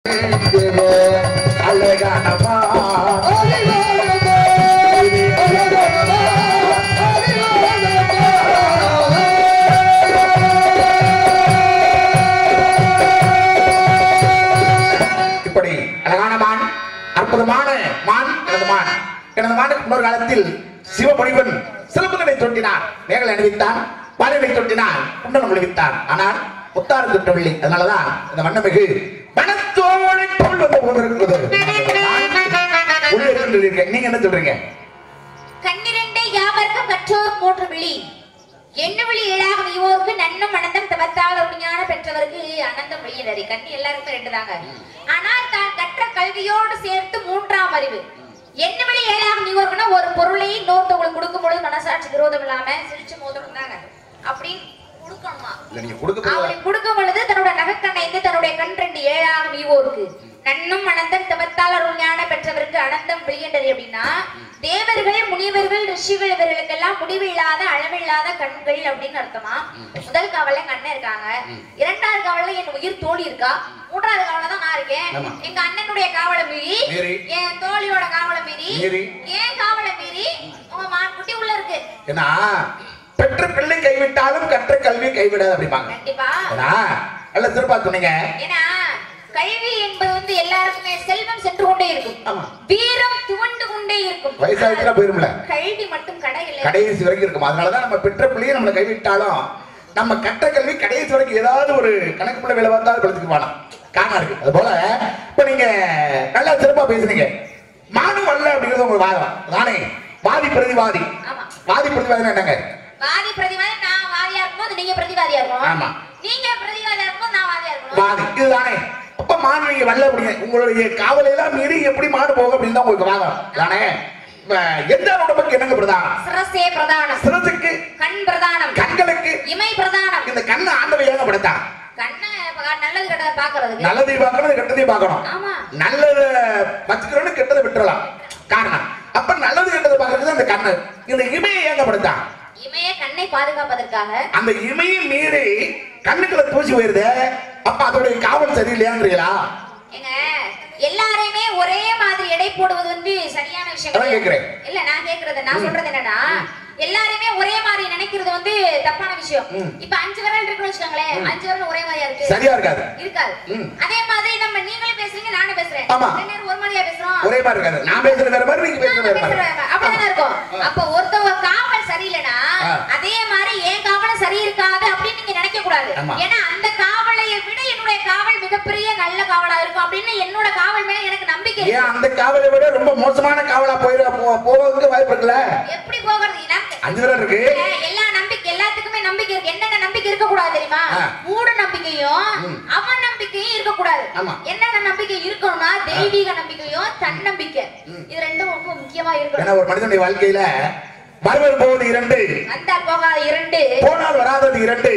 அழகானமா இப்படி அழகான மான் அற்புதமான மான் எனது மான் எனது மானுக்கு முன்னொரு காலத்தில் சிவபடிவன் சிறப்புகளை தோன்றினான் மேகலை அணிவித்தான் பாலினை தோன்றினான் குண்டலம் விளைவித்தான் ஆனால் முத்தாறு தொட்டவில்லை அதனாலதான் இந்த வண்ணமிகு மனத்தோடு பொருள் வந்து போகிறது உள்ளே சொல்றீங்க நீங்க என்ன சொல்றீங்க கண்ணிரண்டை யாவர்க்கும் கற்றோர் மூன்று விழி எண்ணு விழி ஏழாக இவோருக்கு நன்னும் அனந்தம் தவத்தால் உண்மையான பெற்றவருக்கு அனந்தம் விழியினரி கண்ணி எல்லாருக்குமே ரெண்டு தாங்க ஆனால் தான் கற்ற கல்வியோடு சேர்த்து மூன்றாம் அறிவு எண்ணு விழி ஏழாக நீவோருக்குன்னா ஒரு பொருளை இன்னொருத்தவங்களுக்கு கொடுக்கும் பொழுது மனசாட்சி விரோதம் இல்லாம சிரிச்சு மோதணும் தாங்க அப்படின்னு கொடுக்கணுமா இல்ல நீங்க கொடுக்க போறது அவனை கொடுக்கும் பொழுது தன்னோட நகக்கண்ணைந்து தன்னுடைய கண் ரெண்டு ஏழாக வீவோருக்கு நன்னும் அனந்தம் தவத்தால் அருள் ஞான பெற்றவருக்கு அனந்தம் விழியண்டது அப்படின்னா தேவர்கள் முனிவர்கள் ரிஷிகள் இவர்களுக்கெல்லாம் முடிவில்லாத அளவில்லாத கண்கள் அப்படின்னு அர்த்தமா முதல் காவல்ல எங்க அண்ணன் இருக்காங்க இரண்டாவது காவல்ல என் உயிர் தோழி இருக்கா மூன்றாவது காவல்ல தான் நான் இருக்கேன் ஆமா. எங்க அண்ணனுடைய காவலை மீறி மீறி. என் தோழியோட காவலை மீறி மீறி. ஏன் காவலை மீறி உங்க மான் குட்டி உள்ள இருக்கு ஏன்னா பெற்ற பிள்ளை கைவிட்டாலும் கற்ற கல்வி கைவிடாது அப்படிம்பாங்க கண்டிப்பா ஏன்னா நல்ல சிறப்பா சொன்னீங்க ஏன்னா கல்வி என்பது வந்து எல்லாருக்குமே செல்வம் சென்று கொண்டே இருக்கும் ஆமா. வீரம் துவண்டு கொண்டே இருக்கும் வயசாயிடுச்சுனா போயிரும்ல கல்வி மட்டும் கடை இல்லை கடைசி வரைக்கும் இருக்கும் அதனாலதான் நம்ம பெற்ற பிள்ளையை நம்மளை கைவிட்டாலும் நம்ம கற்ற கல்வி கடைசி வரைக்கும் ஏதாவது ஒரு கணக்கு பிள்ளை வேலை வந்தாலும் படிச்சுக்கு வேணாம் காரணம் இருக்கு அது போல இப்ப நீங்க நல்லா சிறப்பா பேசுனீங்க மானும் அல்ல அப்படிங்கிறது உங்க வாதம் தானே வாதி பிரதிவாதி ஆமா வாதி பிரதிவாதி என்னங்க வாதி பிரதிவாதி நான் வாதியா இருக்கும்போது நீங்க பிரதிவாதியா ஆமா. இருக்கணும் நீங்க பிரதிவாதியா இருக்கும்போது நான் வாதியா இருக்கணும் வாதி இதுதானே அப்ப மாடு நீங்க வரல அப்படிங்க உங்களுடைய காவலை எல்லாம் மீறி எப்படி மாடு போகும் அப்படின்னு தான் உங்களுக்கு வாதம் தானே இப்ப எந்த உடம்புக்கு என்னங்க பிரதானம் சிரசே பிரதானம் சிரத்துக்கு கண் பிரதானம் கண்களுக்கு இமை பிரதானம் இந்த கண்ணை ஆண்டவை ஏங்க படுத்தான் கண்ணை பா- நல்லது கெட்டதை பாக்குறதுக்கு நல்லதையும் பார்க்கணும் கெட்டதையும் பார்க்கணும் ஆமா நல்லதை வச்சுக்கிறோன்னு கெட்டதை விட்டுறலாம் காரணம் அப்ப நல்லது கெட்டதை பார்க்கறது அந்த கண்ணு இந்த இமையை ஏங்க படுத்தான் இமைய கண்ணை பாதுகாப்பதற்காக அந்த இமையை மீறி கண்ணுக்குள்ள தூசி போயிருது அப்ப அதோடைய காவல் சரியில்லையாங்கிறீங்களா ஏங்க எல்லாரையுமே ஒரே மாதிரி எடை போடுவது வந்து சரியான விஷயம் அதான் கிடையாது. கேக்குறேன். இல்ல நான் கேக்குறது நான் சொல்றது என்னன்னா எல்லாருமே ஒரே மாதிரி நினைக்கிறது வந்து தப்பான விஷயம் ம். இப்ப அஞ்சு விரல் இருக்குன்னு வச்சுக்கோங்களேன் அஞ்சு விரல் ஒரே மாதிரியா இருக்கு சரியா இருக்காது இருக்காது ம். அதே மாதிரி நம்ம நீங்களும் பேசுறீங்க நானும் பேசுறேன் ஆமா. ரெண்டு பேரும் ஒரு மாதிரியா பேசுறோம் ஒரே மாதிரி இருக்காது நான் பேசுறது வேற மாதிரி நீங்க பேசுறது வேற மாதிரி பேசுறேன். அப்படிதானே இருக்கும் அப்ப ஒருத்தவங்க காவல் சரியில்லைன்னா ஆ. அதே மாதிரி என் காவலும் சரி இருக்காது அப்படின்னு நீங்க நினைக்க கூடாது ஆமா. ஏன்னா அந்த காவலையை விட என்னுடைய காவல் மிகப்பெரிய நல்ல காவலா இருக்கும் அப்படின்னு என்னோட காவல் மேல எனக்கு நம்பிக்கை இருக்கு. ஏன் அந்த காவலை விட ரொம்ப மோசமான காவலா போயிட போ- போவதற்கு வாய்ப்பு இருக்குல்ல எப்படி போகிறது எனக்கு- அஞ்சு பேர் இருக்கு எல்லா நம்பிக்கை எல்லாத்துக்குமே நம்பிக்கை இருக்கு என்னென்ன நம்பிக்கை இருக்க கூடாது தெரியுமா ஆ. மூட நம்பிக்கையும் ம். அவன் நம்பிக்கையும் இருக்க கூடாது ஆமா. என்னென்ன நம்பிக்கை இருக்கணும்னா தெய்வீக நம்பிக்கையும் தன்னம்பிக்கை இது ரெண்டும் ரொம்ப முக்கியமா இருக்கணும் ஏன்னா ஒரு மனிதனுடைய வாழ்க்கையில வருவது போவது இரண்டு வந்தால் போகாத இரண்டு போனால் வராதது இரண்டு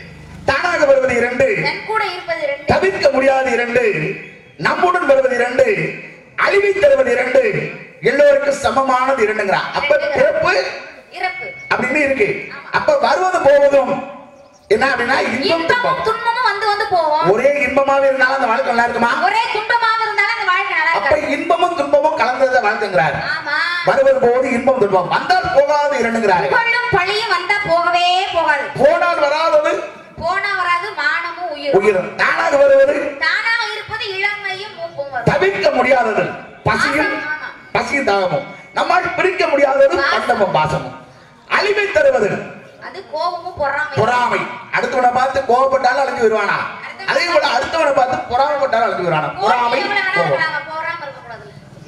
தானாக வருவது இரண்டு தன் கூட இருப்பது ரெண்டு தவிர்க்க முடியாத இரண்டு நம்முடன் வருவது இரண்டு அழிவை தருவது இரண்டு எல்லோருக்கும் சமமானது இரண்டுங்கிறா அப்ப பிறப்பு இறப்பு அப்படின்னு இருக்கு அப்ப வருவது போவதும் என்ன அப்படின்னா இன்பம் இன்பமும் துன்பம் துன்பமும் வந்து வந்து போவோம் ஒரே இன்பமாவே இருந்தாலும் அந்த வாழ்க்கை நல்லா இருக்குமா ஒரே துன்பமாக இருந்தாலும் அந்த வாழ்க்கை நல்லா அப்ப இருக்காது இன்பமும் துன்பமும் கலந்தத வாழ்க்கைங்கிறார் ஆமா வருவது போவது இன்பம் துன்பம் வந்தால் போகாது இரண்டுங்கிறாரு புகழும் பழியும் வந்தா போகவே போகாது போனால் வராதது போனா வராது மானமும் உயிரும் உயிரும் தானாக வருவது தானாக இருப்பது இளமையும் மூப்பும் வரும் தவிர்க்க முடியாதது பசியும் ஆமா, ஆமா. பசியும் தாகமும் நம்மால் பிரிக்க முடியாதது பண்டமும் பாசமும் அழிவை தருவது அது கோபமும் பொறாமை பொறாமை அடுத்தவனை பார்த்து கோவப்பட்டாலும் அழிஞ்சு வருவானா அதே போல அடுத்தவனை பார்த்து பொறாமப்பட்டாலும் அழிஞ்சு வருவானா பொறாமை எவ்வளவு வேணா கோபம் இருக்கலாம், பொறாம இருக்கக்கூடாது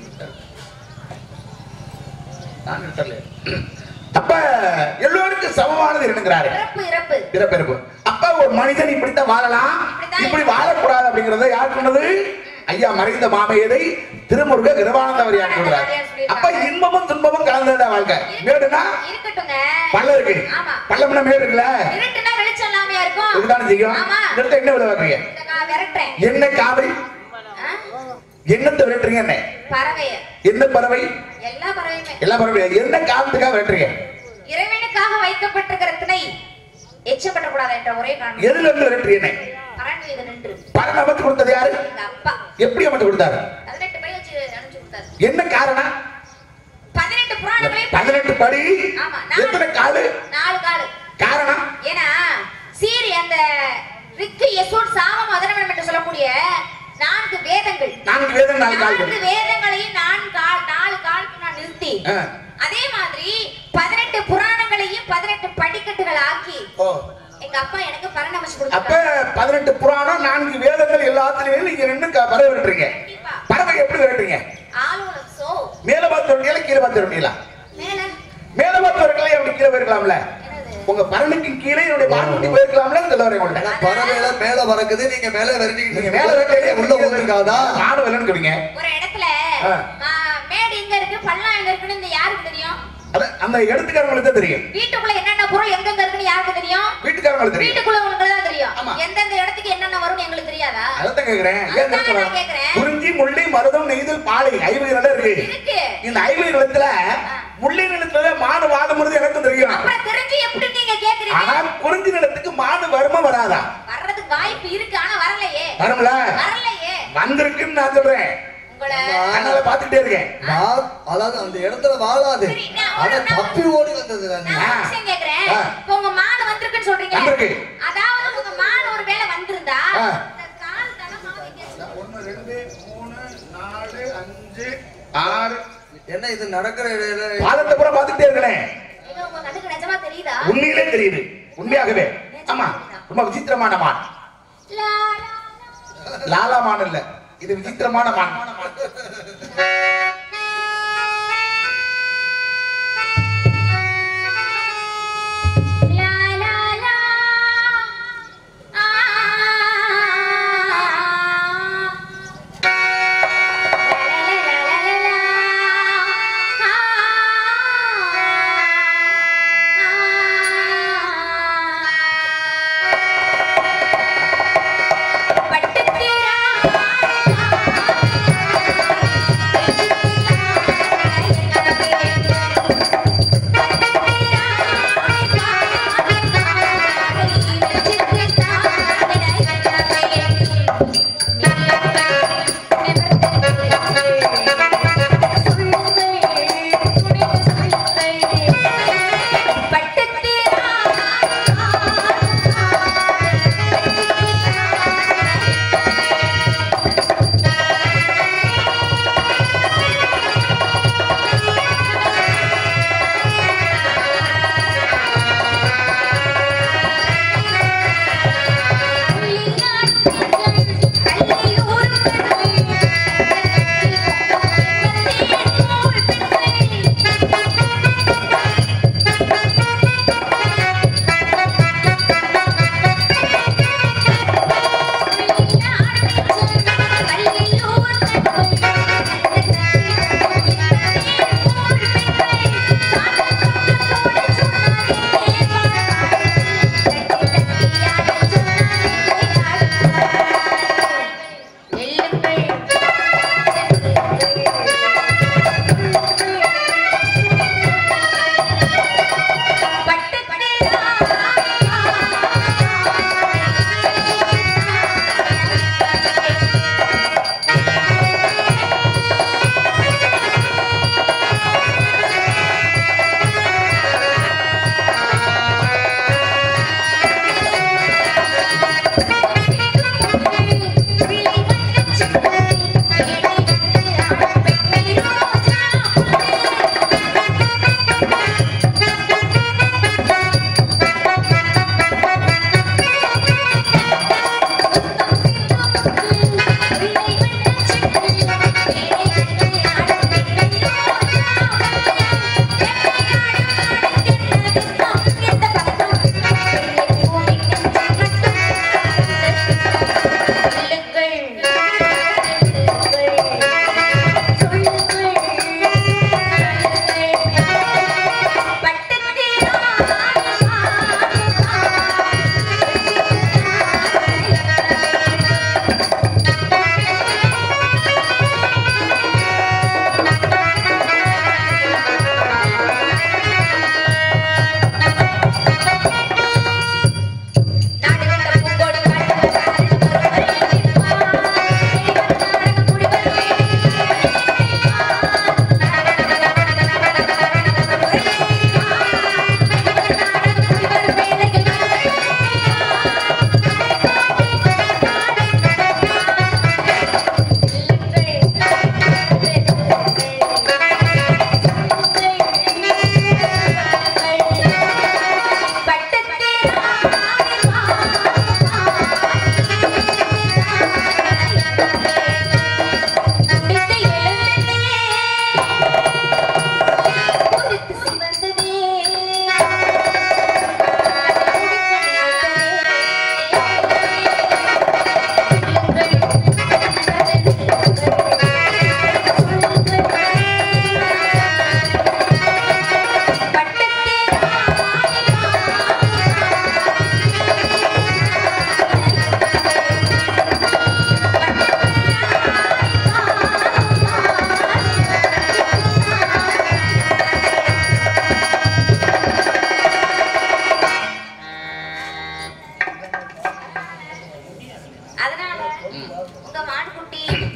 நான் நிறுத்தல. அப்ப எல்லோருக்கும் சமமானது என்னங்கிறாரு பிறப்பு இறப்பு பிறப்பிறப்பு அப்ப ஒரு மனிதன் இப்படித்தான் வாழலாம் இப்படித்தான் இப்படி வாழக்கூடாது அப்படிங்கறத யார் சொன்னது ஐயா மறைந்த மாமையதை திருமுருக கிருபானந்தவர் யார் சொல்றார் அப்ப இன்பமும் துன்பமும் கலந்ததா வாழ்க்கை மேடுனா இருக்கட்டுங்க பள்ளம் இருக்கு ஆமா. பள்ளம்னா மேடு இருக்குல்ல இருட்டுனா வெளிச்சம் இல்லாமையா இருக்கும் இதுதானே செய்யும் ஆமா இந்த இடத்துல என்ன விட வைக்கிறீங்க இந்த கா- விரட்டுறேன் என்ன காவை ஆ? என்னத்தை விரட்டுறீங்க என்ன பறவைய என்ன பறவை எல்லா பறவையுமே எல்லா பறவை என்ன காரணத்துக்காக விரட்டுறீங்க இறைவனுக்காக வைக்கப்பட்டிருக்கிற திணை எச்சப்படக்கூடாது என்ற ஒரே காரணம் எதுல இருந்து விரட்டுறீங்க என்ன பறந்து இது நின்று பணம் அமைச்சு கொடுத்தது யாரு எங்க அப்பா எப்படி அமைச்சு கொடுத்தாரு பதினெட்டு படி வச்சு அனுப்பிச்சு கொடுத்தாரு என்ன காரணம் பதினெட்டு புராணங்களையும் பதினெட்டு படி ஆமா, நாலு. எத்தனை காலு நாலு காலு காரணம் ஏன்னா சீரி அந்த ரிக்கு யசூர் சாமம் அதனவனம் என்று சொல்லக்கூடிய நான்கு வேதங்கள் நான்கு வேதம் நாலு கால்கள் நான்கு வேதங்களையும் நான் கால் நாலு காலுக்கு நான் நிறுத்தி ஆ. அதே மாதிரி பதினெட்டு புராணங்களையும் பதினெட்டு படிக்கட்டுகள் ஆக்கி ஓ எங்க அப்பா எனக்கு பரணமைச்சு அப்ப கொடுத்தாங்க பதினெட்டு புராணம் நான்கு வேதங்கள் எல்லாத்துலயும் நீங்க ரெண்டு க- பறவை விட்டுறீங்க கண்டிப்பா பறவை எப்படி விரட்டுறீங்க ஆளுநர் சோ மேல பார்த்து வரீங்களா கீழே பார்த்து வரீங்களா மேல மேல பார்த்து வரீங்களா அப்படி கீழே போயிருக்கலாம்ல என்னது உங்க பரனுக்கு கீழே என்னுடைய வான்குட்டி போயிருக்கலாம்ல சொல்ல வரேன் உங்கள்ட்ட ஆனா பறவையில மேல பறக்குது நீங்க மேல விரட்டிக்கிட்டு நீங்க இருக்கீங்க. மேல வரீங்களே உள்ள வந்துருக்காதா நானும் வரேன்னு ஒரு இடத்துல ஆ. ஆ, மேடு எங்க இருக்கு பள்ளம் எங்க இருக்குன்னு இந்த யாருக்கு தெரியும் அது அந்த இடத்துக்காரங்களுக்கு தான் தெரியும் வீட்டுக்குள்ள என்னென்ன பொருள் எங்கெங்க இருக்குன்னு யாருக்கு தெரியும் வீட்டுக்காரங்களுக்கு தெரியும் வீட்டுக்குள்ள உங்களுக்கு தான் தெரியும் ஆமா. எந்தெந்த இடத்துக்கு என்னென்ன வரும்னு எங்களுக்கு தெரியாதா அதான் கேக்குறேன் ஏன் அதான் தெரியுமா? நான் கேக்குறேன். குறிஞ்சி முள்ளி மருதம் நெய்தல் பாலை ஐவகை நிலம் இருக்கு இருக்கு இந்த ஐவகை நிலத்துல முள்ளி நிலத்துல மாடு வாடும்றது எனக்கும் தெரியும் அப்புறம் தெரிஞ்சு எப்படி நீங்க கேக்குறீங்க ஆனா குறிஞ்சி நிலத்துக்கு மாடு வருமா வராதா வர்றதுக்கு வாய்ப்பு இருக்கு ஆனா வரலையே வரும்ல வரலையே வந்திருக்குன்னு நான் சொல்றேன் உங்களை கண்ணால பாத்துட்டே இருக்கேன் வா- அதாவது அந்த இடத்துல வாழாது சரி, நான் ஆனா ஒரு- தப்பி ஓடி வந்தது நான் நீ. ஒரு விஷயம் கேக்குறேன் ஆ. இப்ப உங்க மாடு வந்திருக்குன்னு சொல்றீங்க வந்திருக்கு. அதாவது உங்க மாடு ஒரு வேளை வந்திருந்தா ஆ. இந்த கால் தடமா வைக்க ஒன்னு ரெண்டு மூணு நாலு அஞ்சு ஆறு என்ன இது நடக்கிற இடையில பாதத்தை பூரா பாத்துட்டே இருக்கேன் இது உங்க கண்ணுக்கு நிஜமா தெரியுதா உண்மையிலே தெரியுது உண்மையாகவே ஆமா ரொம்ப விசித்திரமான மான் லா, லா, லா. லாலா மான் இல்ல இது விசித்திரமான மான் லா, லா, லா. ஆ. லா, லா, லா, லா, லா, லா. ஆ. பட்டுத்திரா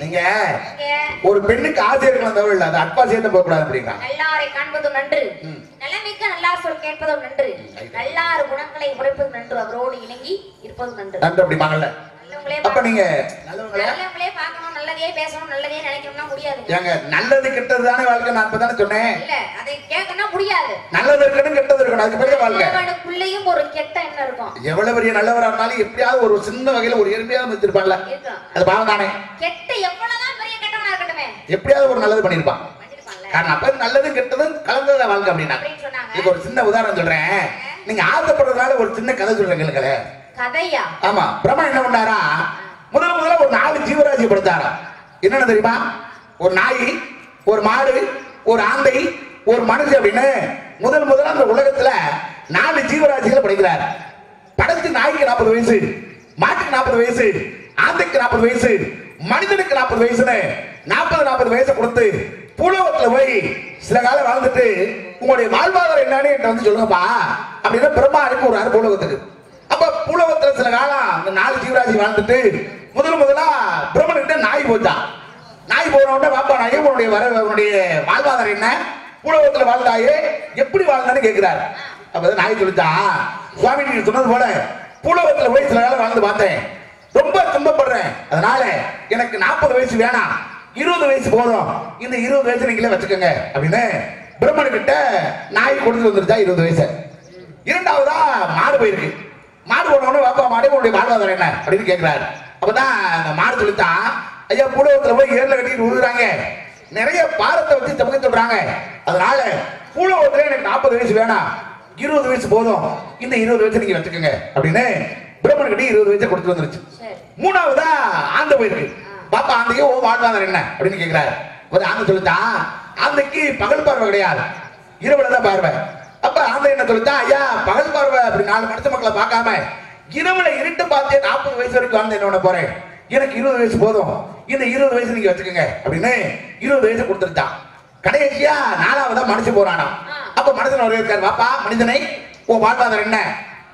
நீங்க இங்க ஒரு பெண்ணுக்கு ஆசை இருக்கலாம் தவிர இல்ல அது அற்பா சேர்த்து போக கூடாது அப்படிங்கிறாங்க நல்லாரை காண்பதும் நன்று ம். நலமிக்க நல்லார் சொல் கேட்பதும் நன்று நல்லார் குணங்களை உரைப்பதும் நன்று அவரோடு இணங்கி இருப்பதும் நன்று நன்றி அப்படிம்பாங்கல்ல நல்லவங்களே அப்ப பார்க்கணும். நீங்க நல்லவங்களே நல்லவங்களே பார்க்கணும் நல்லதே பேசணும் நல்லதே நினைக்கணும்னா முடியாது ஏங்க நல்லது கெட்டது தானே வாழ்க்கை நான் இப்பதானே சொன்னேன் இல்ல அதை கேட்கணும்னா முடியாது நல்லது இருக்கணும் கெட்டது இருக்கணும் அதுக்கு பெரிய வாழ்க்கை நல்லவனுக்குள்ளேயும் ஒரு கெட்ட எண்ணம் இருக்கும் எவ்வளவு பெரிய நல்லவரா இருந்தாலும் எப்படியாவது ஒரு சின்ன வகையில ஒரு எருமையாவது வச்சிருப்பான்ல இருக்கும் அது பாவம் தானே கெட்ட எவ்வளவுதான் பெரிய கெட்டவனா இருக்கட்டுமே எப்படியாவது ஒரு நல்லது பண்ணிருப்பான் வச்சிருப்பான்ல காரணம் அப்ப நல்லதும் கெட்டதும் கலந்தத வாழ்க்கை அப்படின்னா அப்படின்னு சொன்னாங்க இதுக்கு ஒரு சின்ன உதாரணம் சொல்றேன் நீங்க ஆசைப்படுறதுனால ஒரு சின்ன கதை சொல்றேன் கேளுங்களேன் கதையா ஆமா பிரம்மா என்ன பண்ணாரா முதல்ல முதல்ல ஒரு நாலு ஜீவராசி படுத்தாரா என்னன்னு தெரியுமா ஒரு நாய் ஒரு மாடு ஒரு ஆந்தை ஒரு மனுஷன் அப்படின்னு முதல் முதல்ல அந்த உலகத்துல நாலு ஜீவராசிகளை படைக்கிறார் படைச்சு நாய்க்கு நாற்பது வயசு மாட்டுக்கு நாற்பது வயசு ஆந்தைக்கு நாற்பது வயசு மனிதனுக்கு நாற்பது வயசுன்னு நாற்பது நாற்பது வயசை கொடுத்து பூலோகத்துல போய் சில காலம் வாழ்ந்துட்டு உங்களுடைய வாழ்வாதாரம் என்னன்னு என்கிட்ட வந்து சொல்லுங்கப்பா அப்படின்னு பிரம்மா அனுப்பி ஒரு பூலோகத்துக்கு அப்ப பூலோகத்துல சில காலம் அந்த நாலு ஜீவராசி வாழ்ந்துட்டு முதல் முதலா பிரம்மன்கிட்ட நாய் போச்சான் நாய் போன உடனே பாப்பா நாயே உன்னுடைய வர உன்னுடைய வாழ்வாதாரம் என்ன பூலோகத்துல வாழ்ந்தாயே எப்படி வாழ்ந்தான்னு கேட்கிறாரு அப்பதான் நாய் சொல்லிச்சான் சுவாமி நீங்க சொன்னது போல பூலோகத்துல போய் சில காலம் வாழ்ந்து பார்த்தேன் ரொம்ப துன்பப்படுறேன் அதனால எனக்கு நாற்பது வயசு வேணாம் இருபது வயசு போதும் இந்த இருபது வயசு நீங்களே வச்சுக்கோங்க அப்படின்னு பிரம்மன் கிட்ட நாய் கொடுத்து வந்துருச்சா இருபது வயசு இரண்டாவதா மாடு போயிருக்கு மாடு போன உடனே வாப்பா மாடு உன்னுடைய வாழ்வாதாரம் என்ன அப்படின்னு கேட்கிறாரு அப்பதான் அந்த மாடு சொல்லித்தான் ஐயா பூலோகத்துல போய் ஏர்ல கட்டிட்டு விழுகுறாங்க நிறைய பாரத்தை வச்சு சமைக்க சொல்றாங்க அதனால பூலோகத்துல எனக்கு நாற்பது வயசு வேணாம் இருபது வயசு போதும் இந்த இருபது வயசு நீங்க வச்சுக்கோங்க அப்படின்னு பிரம்மன் கிட்ட இருபது வயசு கொடுத்து வந்துருச்சு சரி மூணாவதா ஆந்த போயிருக்கு பாப்பா ஆந்தைக்கு ஓ வாழ்வாதாரம் என்ன அப்படின்னு கேக்குறாரு ஒரு ஆந்த சொல்லிட்டான் ஆந்தைக்கு பகல் பார்வை கிடையாது இரவுல தான் பார்வை அப்ப ஆந்தை என்ன சொல்லிட்டான் ஐயா பகல் பார்வை அப்படி நாலு மனுஷ மக்களை பார்க்காம இரவுல இருட்டு பார்த்தே நாற்பது வயசு வரைக்கும் வாழ்ந்து என்ன பண்ண போறேன் எனக்கு இருபது வயசு போதும் இந்த இருபது வயசு நீங்க வச்சுக்கோங்க அப்படின்னு இருபது வயசு கொடுத்துருச்சான் கடைசியா நாலாவதா மனுஷன் போறானா அப்ப மனுஷன் ஒரு இருக்காரு பாப்பா மனிதனை உன் வாழ்வாதாரம் என்ன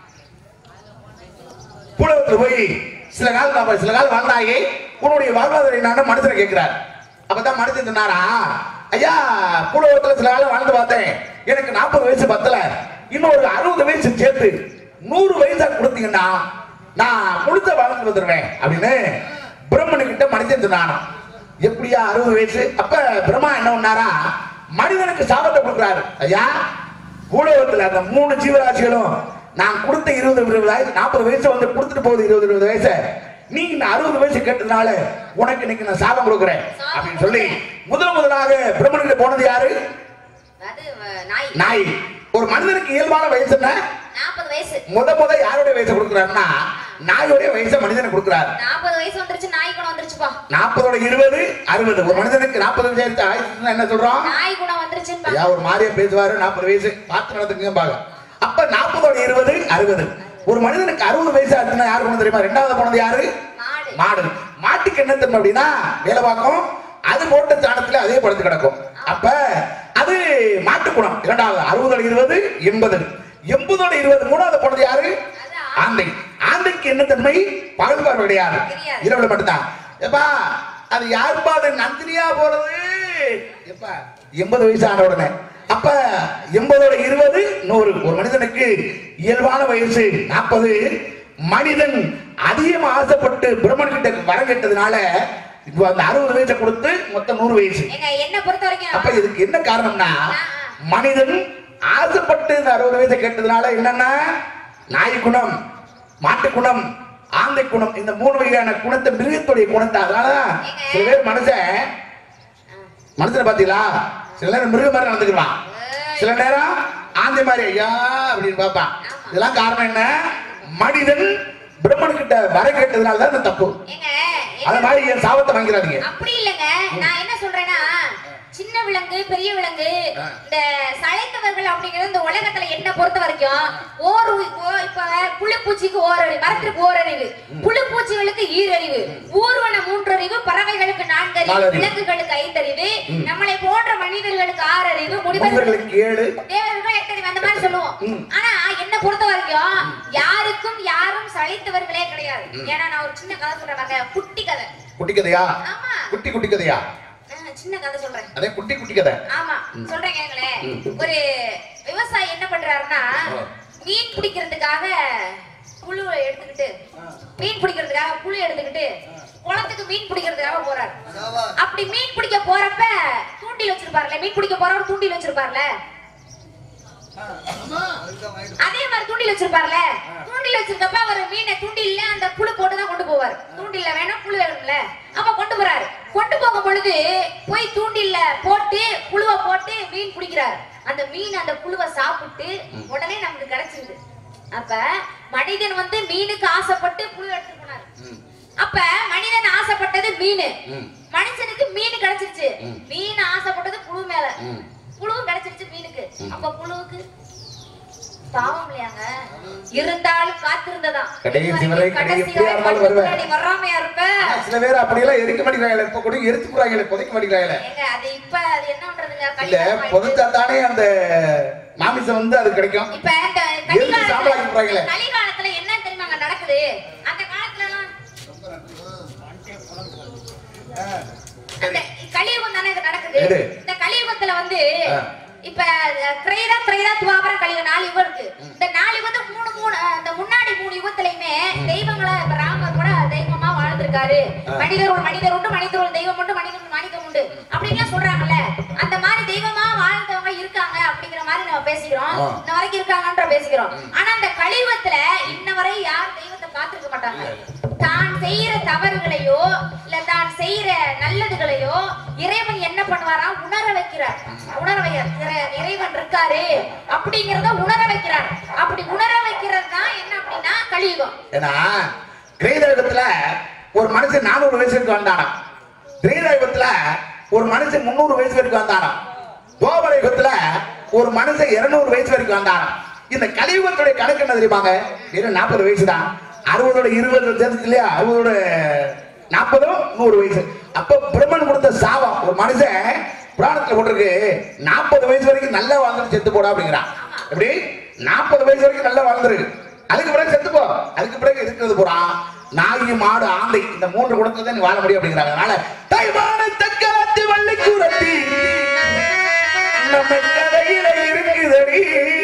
பூலகத்துல போய் சில காலம் நம்ம சில காலம் வாழ்ந்தாயே உன்னுடைய வாழ்வாதாரம் என்னன்னு மனுஷனை கேட்கிறார் அப்பதான் மனுஷன் சொன்னாரா ஐயா பூலகத்துல சில காலம் வாழ்ந்து பார்த்தேன் எனக்கு நாற்பது வயசு பத்தல இன்னும் ஒரு அறுபது வயசு சேர்த்து நூறு வயசா கொடுத்தீங்கன்னா நான் முழுத்த வாழ்ந்து வந்துருவேன் அப்படின்னு பிரம்மனு கிட்ட மனுஷன் சொன்னானா எப்படியா அறுபது வயசு அப்ப பிரம்மா என்ன பண்ணாரா மனிதனுக்கு சாபத்தை கொடுக்குறாரு ஐயா பூலோகத்துல அந்த மூணு ஜீவராசிகளும் நான் கொடுத்த இருபது இருபது வயசு நாற்பது வயசு வந்து கொடுத்துட்டு போகுது இருபது இருபது வயசு நீ இந்த அறுபது வயசு கேட்டதுனால உனக்கு இன்னைக்கு நான் சாபம் கொடுக்குறேன் அப்படின்னு சொல்லி முதல் முதலாக பிரம்மனுக்கு போனது யாரு அது அஹ், நாய் நாய் ஒரு மனிதனுக்கு இயல்பான வயசு என்ன நாற்பது வயசு முத முத யாருடைய வயசை கொடுக்குறாருன்னா நாயோடைய வயசை மனிதனுக்கு கொடுக்குறாரு நாற்பது வயசு வந்துருச்சு நாய் குணம் வந்துருச்சுப்பா நாற்பதோட இருபது அறுபது ஒரு மனிதனுக்கு நாற்பது வயசு ஆயுசுன்னா என்ன சொல்றோம் நாய் குணம் வந்துருச்சுன்னு ஐயா ஒரு மாதிரியா பேசுவாரு நாற்பது வயசு பார்த்து நடந்துக்குங்க பாங்க அப்ப நாற்பதோட இருபது அறுபது ஒரு மனிதனுக்கு அறுபது வயசு ஆச்சுன்னா யாரு போனது தெரியுமா ரெண்டாவது போனது யாரு மாடு மாடு மாட்டுக்கு என்ன தெரியும் அப்படின்னா வேலை பார்க்கும் அது போட்ட சாணத்துல அதே படுத்து கிடக்கும் அப்ப அது மாட்டு குணம் இரண்டாவது அறுபதோட இருபது எண்பது எண்பதோட இருபது மூணாவது போனது யாரு அது ஆந்தை ஆந்தைக்கு என்ன தன்மை பகல் பார்வை கிடையாது தெரியாது. இரவுல மட்டும்தான் எப்பா அது யாருப்பா அது நந்தினியா போறது எப்பா எண்பது வயசு ஆன உடனே அப்ப எண்பதோட இருபது நூறு ஒரு மனிதனுக்கு இயல்பான வயசு நாற்பது மனிதன் அதிகமா ஆசைப்பட்டு பிரம்மன் கிட்ட வரம் கேட்டதுனால இப்போ அந்த அறுபது வயசை கொடுத்து மொத்தம் நூறு வயசு எங்க என்ன பொறுத்த வரைக்கும் அப்ப இதுக்கு என்ன காரணம்னா மனிதன் ஆசைப்பட்டு இந்த அறுபது வயசை கேட்டதுனால என்னன்னா நாய் குணம் மாட்டு குணம் ஆந்தை குணம் இந்த மூணு வகையான குணத்தை மிருகத்துடைய குணத்தை அதனாலதான் சில பேர் மனுஷன் மனுஷனை பாத்தீங்களா சில நேரம் மிருகம் மாதிரி நடந்துக்குவான் சில நேரம் ஆந்தை மாதிரி ஐயா அப்படின்னு பார்ப்பான் இதெல்லாம் காரணம் என்ன மனிதன் பிரம்மன் கிட்ட வர கேட்டதுனால தான் இந்த தப்பு ஏங்க அது என்ன- மாதிரி என் சாபத்தை வாங்கிறாதீங்க அப்படி இல்லைங்க நான் என்ன சொல்றேன்னா சின்ன விலங்கு பெரிய விலங்கு இந்த சளைத்தவர்கள் அப்படிங்கிறது இந்த உலகத்துல என்ன பொறுத்த வரைக்கும் ஓர் உ- ஓ- இப்ப புழுப்பூச்சிக்கு ஓரறிவு மரத்திற்கு ஓரறிவு புழுப்பூச்சிகளுக்கு ஈரறிவு ஊர்வன மூன்றறிவு பறவைகளுக்கு நான்கறிவு நாலறிவு. விலங்குகளுக்கு ஐந்தறிவு நம்மளை போன்ற மனிதர்களுக்கு ஆறறிவு முடிவர்களுக்கு மனிதர்களுக்கு ஏழு தேவர்கள் எத்தனை அந்த மாதிரி சொல்லுவோம் ஆனா என்ன பொறுத்த வரைக்கும் யாருக்கும் யாரும் சளைத்தவர்களே கிடையாது ஏன்னா நான் ஒரு சின்ன கதை சொல்றேன் பாருங்க, குட்டி கதை குட்டி கதையா ஆமா குட்டி குட்டி கதையா ஆ, சின்ன கதை சொல்றேன் அதே குட்டி குட்டி கதை ஆமா சொல்றேன் கேங்களேன் ம். ஒரு விவசாயி என்ன பண்றாருன்னா ஆ. மீன் பிடிக்கிறதுக்காக புழு எடுத்துக்கிட்டு மீன் பிடிக்கிறதுக்காக புழு எடுத்துக்கிட்டு குளத்துக்கு மீன் பிடிக்கிறதுக்காக போறாரு சாவா. அப்படி மீன் பிடிக்க போறப்ப தூண்டில் வச்சிருப்பாருல மீன் பிடிக்க போறவர் தூண்டில் வச்சிருப்பாருல அதுதான் வாங்கிட்டு அதே மாதிரி தூண்டில் வச்சிருப்பார்ல தூண்டில் வச்சிருக்கப்ப அவர் மீனை தூண்டில்ல அந்த புழு போட்டு தான் கொண்டு போவார் தூண்டில்ல வேணும் புழு வேணும்ல அப்ப கொண்டு போறாரு கொண்டு போகும் பொழுது போய் தூண்டில்ல போட்டு புழுவை போட்டு மீன் பிடிக்கிறாரு அந்த மீன் அந்த புழுவை சாப்பிட்டு உடனே நமக்கு கிடைச்சிருது அப்ப மனிதன் வந்து மீனுக்கு ஆசைப்பட்டு புழு எடுத்து போனாரு ம். அப்ப மனிதன் ஆசைப்பட்டது மீன் ம். மனுஷனுக்கு மீன் கிடைச்சிருச்சு ம். மீன் ஆசைப்பட்டது புழு மேல ம். புழுவும் கிடைச்சிருச்சு மீனுக்கு ம். அப்ப புழுவுக்கு பாவம் இல்லையாங்க இருந்தாலும் காத்திருந்ததா கடைசி வரை, கடைசி கடைசி எப்படியா வரை இருந்தாலும் கண்ணு வருவேன். முன்னாடி வராமையா இருப்ப ஆனா, சில பேர் அப்படியெல்லாம் எரிக்க மாட்டேங்கிறாங்களே இப்ப கூட எரித்து போறாங்களே புதைக்க மாட்டேங்கிறாங்களே ஏங்க அது இப்ப அது என்ன பண்றதுங்க இல்ல கலிகாலம் ஆயிடுச்சு. புதைச்சா தானே அந்த மாமிசம் வந்து அது கிடைக்கும் இப்ப இந்த எதுக்கு சாம்பலாக்கி போறாங்களே? கலிகாலத்துல கலிகாலத்துல என்ன தெரியுமாங்க நடக்குது அந்த காலத்துல எல்லாம் அந்த கலியுகம் தானே இது நடக்குது எது? இந்த கலியுகத்துல வந்து ஆ. இப்ப அஹ், திரேதா திரேதா துவாபரம் கலியுகம் நாலு யுகம் இருக்கு இந்த நாலு யுகத்துல மூணு மூணு அஹ், இந்த முன்னாடி மூணு யுகத்திலயுமே தெய்வங்களை இப்ப ராமர் கூட தெய்வமா வாழ்ந்திருக்காரு ஆ. மனிதர் ஒரு மனிதர் உண்டு மனிதர் ஒரு தெய்வம் உண்டு மனிதர் ஒரு மாணிக்கம் உண்டு அப்படின்லாம் சொல்றாங்கல்ல அந்த மாதிரி தெய்வமா வாழ்ந்தவங்க இருக்காங்க அப்படிங்கிற மாதிரி நம்ம பேசிக்கிறோம் ஆ. இன்ன வரைக்கும் இருக்காங்கன்ற பேசிக்கிறோம் ஆனா அந்த கலியுகத்துல இன்ன வரை யார் தெய்வத்தை பார்த்திருக்க மாட்டாங்க தான் செய்யற தவறுகளையோ இல்ல தான் செய்யற நல்லதுகளையோ இறைவன் என்ன பண்ணுவாரா உணர வைக்கிறார் உணர வைக்கிறார் இறை- இறைவன் இருக்காரு அப்படிங்கறத உணர வைக்கிறார் அப்படி உணர வைக்கிறது தான் என்ன அப்படின்னா கலியுகம் ஏன்னா கிரேதயுகத்துல ஒரு மனுஷன் நானூறு வயசு வரைக்கும் வந்தானாம் கிரேதயுகத்துல ஒரு மனுஷன் முந்நூறு வயசு வரைக்கும் வந்தானாம் துவாபர யுகத்துல ஒரு மனுஷன் இருநூறு வயசு வரைக்கும் வந்தானாம் இந்த கலியுகத்துடைய கணக்கு என்ன தெரியுமாங்க வெறும் நாற்பது வயசு தான் அறுபதோட இருபது சேர்த்து இல்லையா அறுபதோட நாற்பதும் நூறு வயசு அப்ப பிரம்மன் கொடுத்த சாபம் ஒரு மனுஷன் புராணத்துல போட்டிருக்கு நாற்பது வயசு வரைக்கும் நல்லா வாழ்ந்துட்டு செத்து போடா அப்படிங்கிறான் எப்படி நாற்பது வயசு வரைக்கும் நல்லா வாழ்ந்துரு அதுக்கு பிறகு செத்து போ அதுக்கு பிறகு இருக்கிறது பூரா நாய் மாடு ஆந்தை இந்த மூன்று குணத்துல தான் நீ வாழ முடியும் அப்படிங்கிறாங்க அதனால தைவான தக்கரத்து வள்ளி கூரத்தி நம்ம கதையில இருக்குதடி